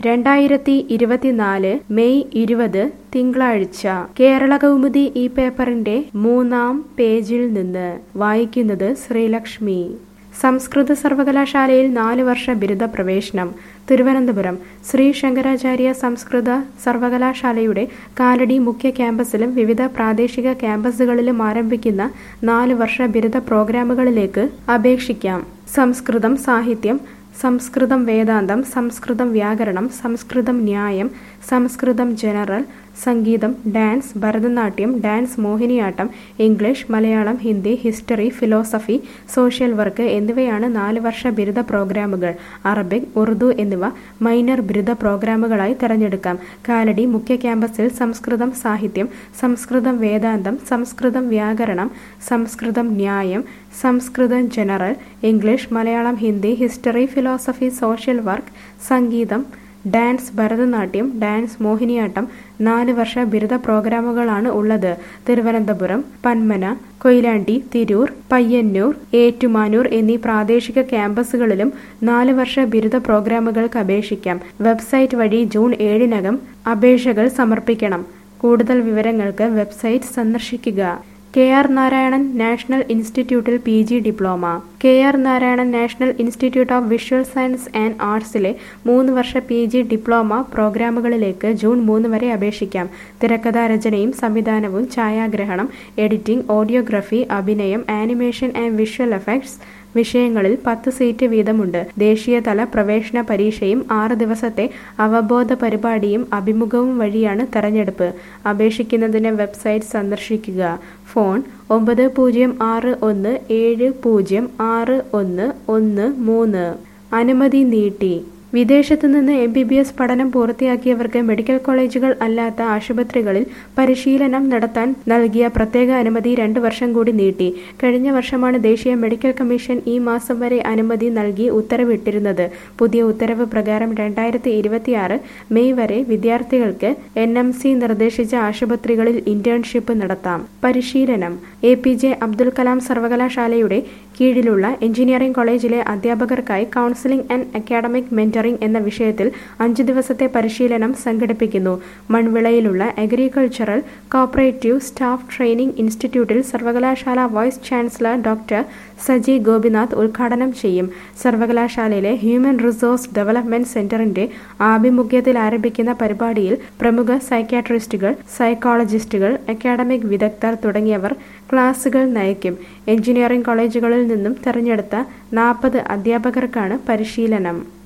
രണ്ടായിരത്തി ഇരുപത്തിനാല് മെയ് ഇരുപത് തിങ്കളാഴ്ച കേരള കൗമുദി ഈ പേപ്പറിന്റെ മൂന്നാം പേജിൽ നിന്ന് വായിക്കുന്നത് ശ്രീലക്ഷ്മി സംസ്കൃത സർവകലാശാലയിൽ നാല് വർഷ ബിരുദ പ്രവേശനം തിരുവനന്തപുരം ശ്രീ ശങ്കരാചാര്യ സംസ്കൃത സർവകലാശാലയുടെ കാലടി മുഖ്യ ക്യാമ്പസിലും വിവിധ പ്രാദേശിക ക്യാമ്പസുകളിലും ആരംഭിക്കുന്ന നാല് വർഷ ബിരുദ പ്രോഗ്രാമുകളിലേക്ക് അപേക്ഷിക്കാം സംസ്കൃതം സാഹിത്യം സംസ്കൃതം വേദാന്തം സംസ്കൃതം വ്യാകരണം സംസ്കൃതം ന്യായം സംസ്കൃതം ജനറൽ സംഗീതം dance Bharatanatyam dance Mohiniyattam English Malayalam Hindi history philosophy social work എന്നിവയാണ് നാല് വർഷ ബിരുദ പ്രോഗ്രാമുകൾ അറബിക് ഉറുദു എന്നിവ മൈനർ ബിരുദ പ്രോഗ്രാമുകളായി തിരഞ്ഞെടുക്കാം കാലടി മുഖ്യ ക്യാമ്പസിൽ സംസ്കൃതം സാഹിത്യം സംസ്കൃതം വേദാന്തം സംസ്കൃതം വ്യാകരണം സംസ്കൃതം ന്യായം സംസ്കൃതം general English Malayalam Hindi history philosophy social work സംഗീതം ഡാൻസ് ഭരതനാട്യം ഡാൻസ് മോഹിനിയാട്ടം നാല് വർഷ ബിരുദ പ്രോഗ്രാമുകളാണ് ഉള്ളത് തിരുവനന്തപുരം പന്മന കൊയിലാണ്ടി തിരൂർ പയ്യന്നൂർ ഏറ്റുമാനൂർ എന്നീ പ്രാദേശിക ക്യാമ്പസുകളിലും നാല് വർഷ ബിരുദ പ്രോഗ്രാമുകൾക്ക് അപേക്ഷിക്കാം വെബ്സൈറ്റ് വഴി ജൂൺ ഏഴിനകം അപേക്ഷകൾ സമർപ്പിക്കണം കൂടുതൽ വിവരങ്ങൾക്ക് വെബ്സൈറ്റ് സന്ദർശിക്കുക കെ ആർ നാരായണൻ നാഷണൽ ഇൻസ്റ്റിറ്റ്യൂട്ടിൽ P G diploma K R Narayanan national institute of visual science and ആർട്സിലെ മൂന്ന് വർഷ പി ജി ഡിപ്ലോമ പ്രോഗ്രാമുകളിലേക്ക് ജൂൺ മൂന്ന് വരെ അപേക്ഷിക്കാം തിരക്കഥാ രചനയും സംവിധാനവും ഛായാഗ്രഹണം എഡിറ്റിംഗ് ഓഡിയോഗ്രഫി അഭിനയം ആനിമേഷൻ ആൻഡ് വിഷ്വൽ എഫക്ട്സ് വിഷയങ്ങളിൽ പത്ത് സീറ്റ് വീതമുണ്ട് ദേശീയതല പ്രവേശന പരീക്ഷയും ആറ് ദിവസത്തെ അവബോധ പരിപാടിയും അഭിമുഖവും വഴിയാണ് തെരഞ്ഞെടുപ്പ് അപേക്ഷിക്കുന്നതിന് വെബ്സൈറ്റ് സന്ദർശിക്കുക ഫോൺ ഒമ്പത് പൂജ്യം ആറ് ഒന്ന് ഏഴ് പൂജ്യം ആറ് ഒന്ന് ഒന്ന് മൂന്ന് അനുമതി നീട്ടി വിദേശത്തു നിന്ന് എം ബി ബി എസ് പഠനം പൂർത്തിയാക്കിയവർക്ക് മെഡിക്കൽ കോളേജുകൾ അല്ലാത്ത ആശുപത്രികളിൽ പരിശീലനം നടത്താൻ നൽകിയ പ്രത്യേക അനുമതി രണ്ട് വർഷം കൂടി നീട്ടി കഴിഞ്ഞ വർഷമാണ് ദേശീയ മെഡിക്കൽ കമ്മീഷൻ ഈ മാസം വരെ അനുമതി നൽകി ഉത്തരവിട്ടിരുന്നത് പുതിയ ഉത്തരവ് പ്രകാരം രണ്ടായിരത്തി ഇരുപത്തിയാറ് മെയ് വരെ വിദ്യാർത്ഥികൾക്ക് എൻ എം സി നിർദ്ദേശിച്ച ആശുപത്രികളിൽ ഇന്റേൺഷിപ്പ് നടത്താം പരിശീലനം A P J Abdul Kalam സർവകലാശാലയുടെ കീഴിലുള്ള എഞ്ചിനീയറിംഗ് കോളേജിലെ അധ്യാപകർക്കായി കൗൺസിലിംഗ് ആൻഡ് അക്കാഡമിക് മെന്ററിംഗ് എന്ന വിഷയത്തിൽ അഞ്ച് ദിവസത്തെ പരിശീലനം സംഘടിപ്പിക്കുന്നു മൺവിളയിലുള്ള അഗ്രികൾച്ചറൽ കോപ്പറേറ്റീവ് സ്റ്റാഫ് ട്രെയിനിംഗ് ഇൻസ്റ്റിറ്റ്യൂട്ടിൽ സർവകലാശാല vice chancellor doctor Saji Gopinath ഉദ്ഘാടനം ചെയ്യും സർവകലാശാലയിലെ ഹ്യൂമൻ റിസോഴ്സ് ഡെവലപ്മെന്റ് സെന്ററിന്റെ ആഭിമുഖ്യത്തിൽ ആരംഭിക്കുന്ന പരിപാടിയിൽ പ്രമുഖ സൈക്യാട്രിസ്റ്റുകൾ സൈക്കോളജിസ്റ്റുകൾ അക്കാഡമിക് വിദഗ്ധർ തുടങ്ങിയവർ ക്ലാസുകൾ നയിക്കും എഞ്ചിനീയറിംഗ് കോളേജുകളിൽ നിന്നും തെരഞ്ഞെടുത്ത നാൽപ്പത് അധ്യാപകർക്കാണ് പരിശീലനം